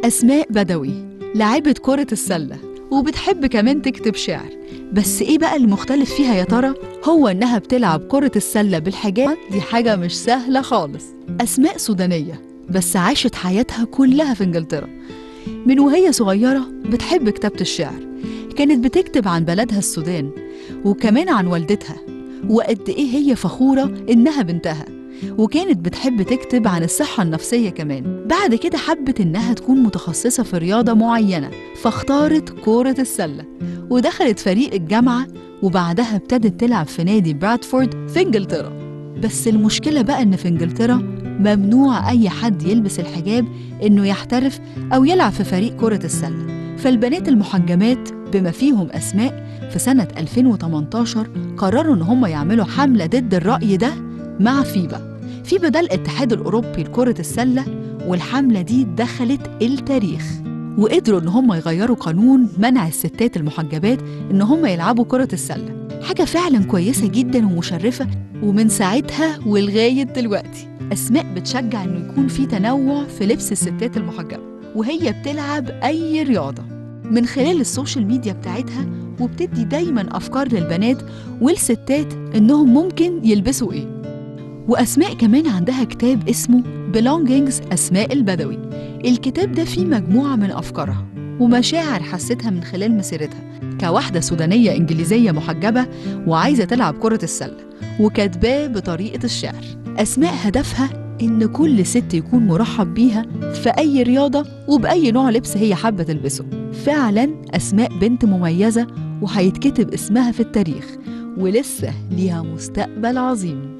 أسماء بدوي لاعبة كرة السلة وبتحب كمان تكتب شعر بس إيه بقى المختلف فيها يا ترى؟ هو إنها بتلعب كرة السلة بالحجاب دي حاجة مش سهلة خالص أسماء سودانية بس عاشت حياتها كلها في إنجلترا من وهي صغيرة بتحب كتابة الشعر كانت بتكتب عن بلدها السودان وكمان عن والدتها وقد إيه هي فخورة إنها بنتها وكانت بتحب تكتب عن الصحة النفسية كمان بعد كده حبت إنها تكون متخصصة في رياضة معينة فاختارت كرة السلة ودخلت فريق الجامعة وبعدها ابتدت تلعب في نادي برادفورد في إنجلترا بس المشكلة بقى إن في إنجلترا ممنوع أي حد يلبس الحجاب إنه يحترف أو يلعب في فريق كرة السلة فالبنات المحجبات بما فيهم أسماء في سنة 2018 قرروا إن هم يعملوا حملة ضد الرأي ده مع فيبا فيبا ده الاتحاد الأوروبي لكرة السلة والحملة دي دخلت التاريخ وقدروا إن هم يغيروا قانون منع الستات المحجبات إن هم يلعبوا كرة السلة حاجة فعلا كويسة جدا ومشرفة ومن ساعتها ولغاية دلوقتي أسماء بتشجع إنه يكون في تنوع في لبس الستات المحجبة وهي بتلعب أي رياضة من خلال السوشيال ميديا بتاعتها وبتدي دايما أفكار للبنات والستات إنهم ممكن يلبسوا إيه وأسماء كمان عندها كتاب اسمه Belongings أسماء البدوي الكتاب ده فيه مجموعة من أفكارها ومشاعر حستها من خلال مسيرتها كواحدة سودانية إنجليزية محجبة وعايزة تلعب كرة السلة وكاتباه بطريقة الشعر أسماء هدفها إن كل ست يكون مرحب بيها في أي رياضة وبأي نوع لبس هي حابة تلبسه فعلا أسماء بنت مميزة وهيتكتب اسمها في التاريخ ولسه ليها مستقبل عظيم